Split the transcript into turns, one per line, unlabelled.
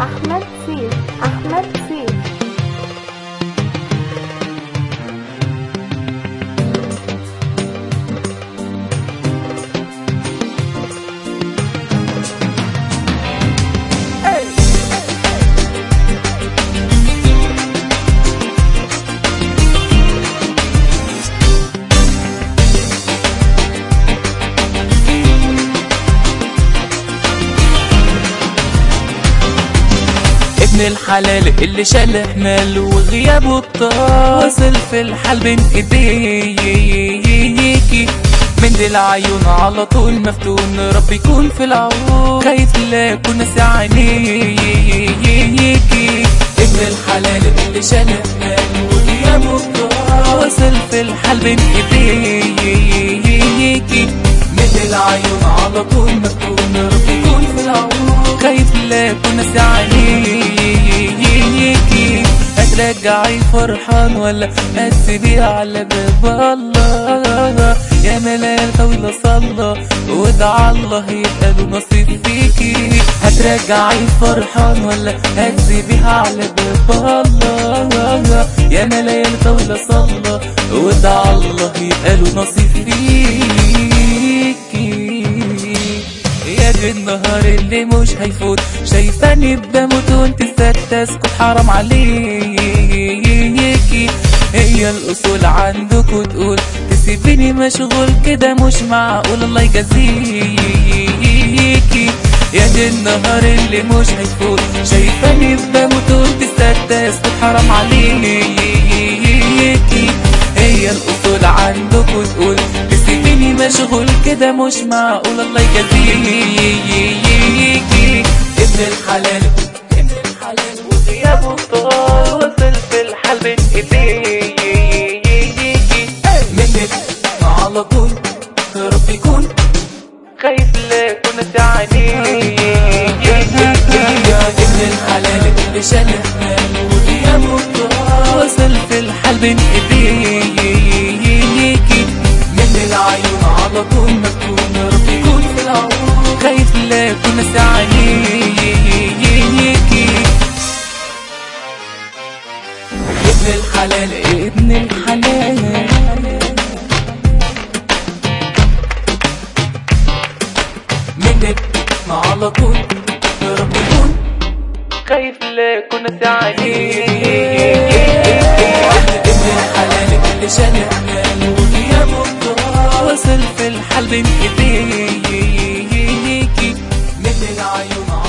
أحمد سيف أحمد سيف
ابن الحلال اللي شال حمال وغيابه الطار وصل في الحال بين ايديكي من دي العيون على طول مفتون ربي يكون في العون خايف لا يكون ناسي عينيكي ابن الحلال اللي شال حمال وغيابه الطار وصل في الحال بين ايديكي من دي العيون على طول مفتون ربي يكون في العون خايف لا يكون ناسي عينيكي هترجعي فرحان ولا هتسيبيها على باب الله يا ملايين طويلة صلى وادعى الله يبقى له نصيب فيكي هترجعي فرحان ولا هتسيبيها على باب الله يا ملايين طويلة صلى وادعى الله يبقى له نصيب فيكي يا دي النهار اللي مش هيفوت شايفاني بموت وانت ساكتة اسكت حرام عليكي هي الأصول عندك وتقول تسيبيني مشغول كده مش معقول الله يجازيكي يا دي النهار اللي مش هيفوت شايفاني بموت وانت ساكتة اسكت حرام عليكي هي الأصول عندك وتقول تسيبيني مشغول كده مش معقول الله يجازيكي ابن الحلال ابن الحلال وغيابه طال وصل في الحال بين ايديكي منك على طول رب يكون خايف لا يكون يا ابن الحلال اللي شال حمال وغيابه طال وصل في الحال بين ايديكي من العيون على طول مكتوم رب يكون في العون خايف لا يكون ناسي عينيكي ابن الحلال ابن الحلال منك ما على طول رب يكون خايف لا يكون ناسي عينيكي ابن الحلال اللي شال حمال وغيابه الطار وصل في الحال بين ايديكي من العيون